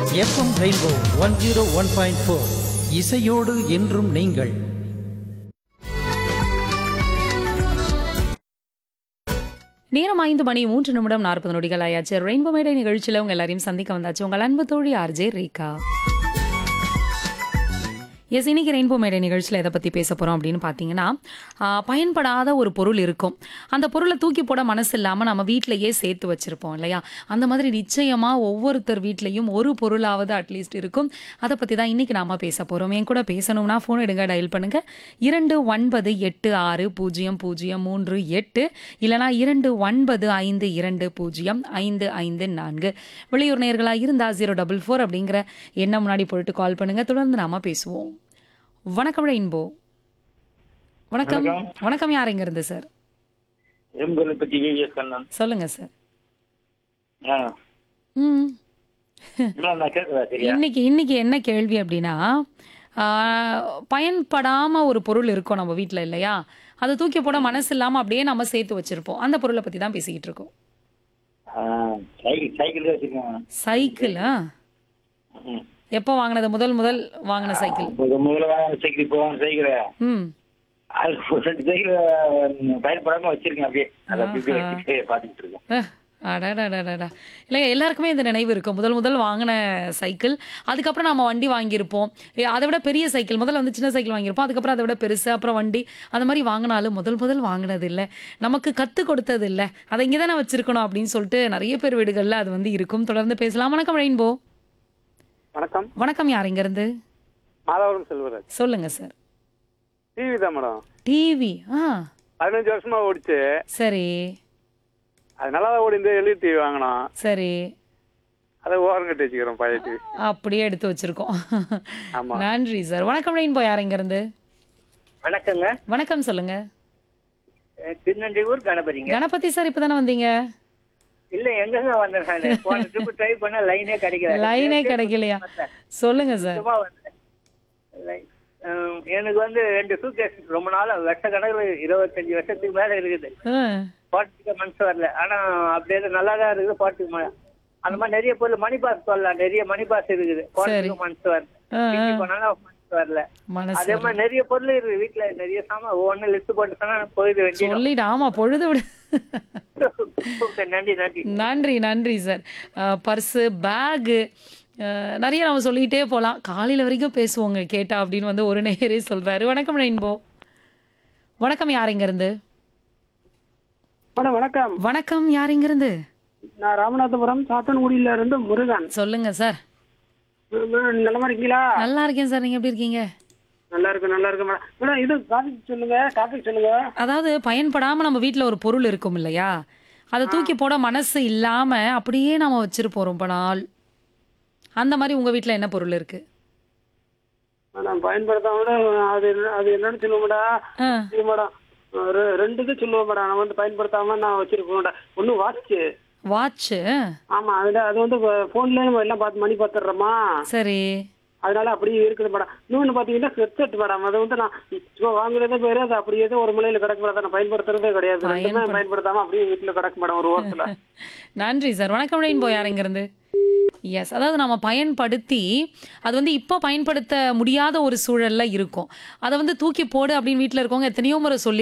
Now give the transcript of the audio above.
FM rainbow one zero one point four இசையோடு என்றும் நீங்கள் நேரம் ஐந்து மணி மூன்று நிமிடம் நாற்பது நொடிகள் ஆயாச்சு ரெயின்போ மேடை நிகழ்ச்சியில் உங்க எல்லாரையும் சந்திக்க வந்தாச்சு உங்கள் அன்பு தோழி ஆர்ஜே ரேகா எஸ் இன்னைக்கு ரெயின்போ மேடை நிகழ்ச்சியில் எதை பற்றி பேச போகிறோம் அப்படின்னு பார்த்தீங்கன்னா ஆ, பயன்படாத ஒரு பொருள் இருக்கும் அந்த பொருளை தூக்கி போட மனசு இல்லாமல் நம்ம வீட்டிலேயே சேர்த்து வச்சுருப்போம் இல்லையா அந்த மாதிரி நிச்சயமாக ஒவ்வொருத்தர் வீட்லேயும் ஒரு பொருளாவது அட்லீஸ்ட் இருக்கும் அதை பற்றி தான் இன்றைக்கி நாம பேச போகிறோம் என் கூட பேசணும்னா ஃபோன் எடுங்க டயல் பண்ணுங்கள் இரண்டு ஒன்பது எட்டு ஆறு பூஜ்ஜியம் பூஜ்ஜியம் மூன்று எட்டு இல்லைனா இரண்டு ஒன்பது ஐந்து இரண்டு பூஜ்ஜியம் ஐந்து ஐந்து நான்கு வெளியூர் நேர்களாக இருந்தால் ஜீரோ டபுள் ஃபோர் அப்படிங்கிற எண்ணம் முன்னாடி போட்டு கால் பண்ணுங்கள் தொடர்ந்து நாம பேசுவோம் வணக்கம் ரெயின்போ வணக்கம் வணக்கம் யார் எங்க இருந்து சார் எம்பது பத்தி விவிஎஸ் கண்ணன் சொல்லுங்க சார் ஆ ம் என்ன நான் கேட்குறா சரியா இன்னைக்கு இன்னைக்கு என்ன கேள்வி அப்படின்னா ஆ, பயன்படாம ஒரு பொருள் இருக்கும் நம்ம வீட்டில் இல்லையா அதை தூக்கி போட மனசு இல்லாம அப்படியே நம்ம சேர்த்து வச்சிருப்போம் அந்த பொருளை பத்தி தான் பேசிக்கிட்டு இருக்கோம் ஆ, சைக்கிள் சைக்கிள் தான் வச்சிருக்கேன் சைக்கிளா ம். எப்போ வாங்கினது முதல் முதல் வாங்கின சைக்கிள் ஒரு முதல்ல வாங்க சைக்கிள் இப்போ வாங்க சைக்கிள் ம் அது ஒரு ரெண்டு சைக்கிள் பயன்படாம வச்சிருக்கேன் அப்படியே அதை அப்படியே வச்சுட்டு பார்த்துக்கிட்டு இருக்கேன் அஹ், அடடடடடா இல்லை எல்லாருக்குமே இந்த நினைவு இருக்கும் முதல் முதல் வாங்கின சைக்கிள் அதுக்கப்புறம் நம்ம வண்டி வாங்கியிருப்போம் ஏ, அதை விட பெரிய சைக்கிள் முதல்ல வந்து சின்ன சைக்கிள் வாங்கியிருப்போம் அதுக்கப்புறம் அதை விட பெருசு அப்புறம் வண்டி அந்த மாதிரி வாங்கினாலும் முதல் முதல் வாங்கினது இல்லை நமக்கு கற்றுக் கொடுத்தது இல்லை அதை இங்கே தானே வச்சிருக்கணும் அப்படின்னு சொல்லிட்டு நிறைய பேர் வீடுகளில் அது வந்து இருக்கும் தொடர்ந்து பேசலாம் வணக்கம் ரெயின்போ வணக்கம் வணக்கம் யார் இங்கேருந்து மாதவரம் செல்வராஜ் சொல்லுங்க சார் டிவி தான் மேடம் டிவி ஆ பதினஞ்சு வருஷமா ஓடிச்சு சரி அது நல்லா தான் ஓடி இந்த எல்இ டிவி வாங்கினோம் சரி அதை ஓரம் கட்டி வச்சுக்கிறோம் பழைய டிவி அப்படியே எடுத்து வச்சிருக்கோம் ஆமா. நன்றி சார் வணக்கம் ரெயின்போ யார் இங்கேருந்து வணக்கங்க வணக்கம் சொல்லுங்க திருநெல்வேலூர் கணபதிங்க கணபதி சார் இப்பதானே வந்தீங்க இல்ல எங்கங்க வந்தேன் நான் போன ட்ரிப் ட்ரை பண்ண லைனே கிடைக்கல லைனே கிடைக்கலையா சொல்லுங்க சார் சும்மா வந்தேன் லை- ஹம், எனக்கு வந்து ரெண்டு சூட்கேஸ் ரொம்ப நாளா வருஷ கணக்குல இருபத்தஞ்சு வருஷத்துக்கு மேல இருக்குது ஆ, போட்டுக்க மனசு வரல ஆனா அப்படியே நல்லா தான் இருக்குது போட்டுக்க ம- அந்த மாதிரி நிறைய பொருள் மணி பாஸ் சொல்லலாம் நிறைய மணி பாஸ் இருக்குது போட்டுக்க மனசு வரல ஆ, ஆ. வீட்டுக்கு போனாலும் மனசு வரல மனசு அதே மாதிரி நிறைய பொருள் இருக்கு வீட்டுல நிறைய சாமான் ஒவ்வொன்னு லிஸ்ட் போட்டு சொன்னா போயிட வேண்டியது சொல்லிட்டு ஆமா பொழுது விடு நன்றி நன்றி நன்றி நன்றி சார் பர்ஸு பேகு நிறைய நம்ம சொல்லிக்கிட்டே போகலாம் காலையில் வரைக்கும் பேசுவோங்க கேட்டா அப்படின்னு வந்து ஒரு நேரே சொல்றாரு வணக்கம் ரெயின்போ வணக்கம் யார் இருந்து மேடம் வணக்கம் வணக்கம் யார் இருந்து நான் ராமநாதபுரம் சாத்தன்குடியில இருந்து முருகன் சொல்லுங்க சார் மேடம், நலமா இருக்கீங்களா நல்லா இருக்கேன் சார் நீங்க எப்படி இருக்கீங்க நல்லா இருக்கு நல்லா இருக்கு மேடம் மேடம் இது டாபிக் சொல்லுங்க டாபிக் சொல்லுங்க அதாவது பயன்படாம நம்ம வீட்ல ஒரு பொருள் இருக்கும் இல்லையா அதை தூக்கி போட மனசு இல்லாம அப்படியே நாம வச்சிருப்போம் ரொம்ப நாள் அந்த மாதிரி உங்க வீட்ல என்ன பொருள் இருக்கு மேடம் பயன்படுத்தாம அது என்ன- அது என்னன்னு சொல்லுவோம் மேடம் ஆ, இது மேடம் ரெ- ரெண்டு இது சொல்லுவோம் மேடம் நான் வந்து பயன்படுத்தாம நான் வச்சிருப்பேன் மேடம் ஒண்ணு வாட்ச் வாட்ச் ஆமா அதுல அது வந்து போன்ல நம்ம எல்லாம் பார்த்து மணி பார்த்துடுறோமா சரி அதனால அப்படியே இருக்குது மேடம் இன்னொன்னு பாத்தீங்கன்னா ஹெட்செட் மேடம் அது வந்து நான் சும்மா வாங்குறதே பேரு அது அப்படியே தான் ஒரு முலையில கிடக்கு மேடம் அதை நான் பயன்படுத்துறதே கிடையாது ரெண்டுமே பயன்படு- பயன்படுத்தாம அப்படியே வீட்டுல கிடக்கு மேடம் ஒரு ஓரத்துல நன்றி சார் வணக்கம் ரெயின்போ யார் இருந்து எஸ் அதாவது நம்ம பயன்படுத்தி அது வந்து இப்போ பயன்படுத்த முடியாத ஒரு சூழல்ல இருக்கும் அதை வந்து தூக்கி போடு அப்படின்னு வீட்டில் இருக்கவங்க எத்தனையோ முறை சொல்லி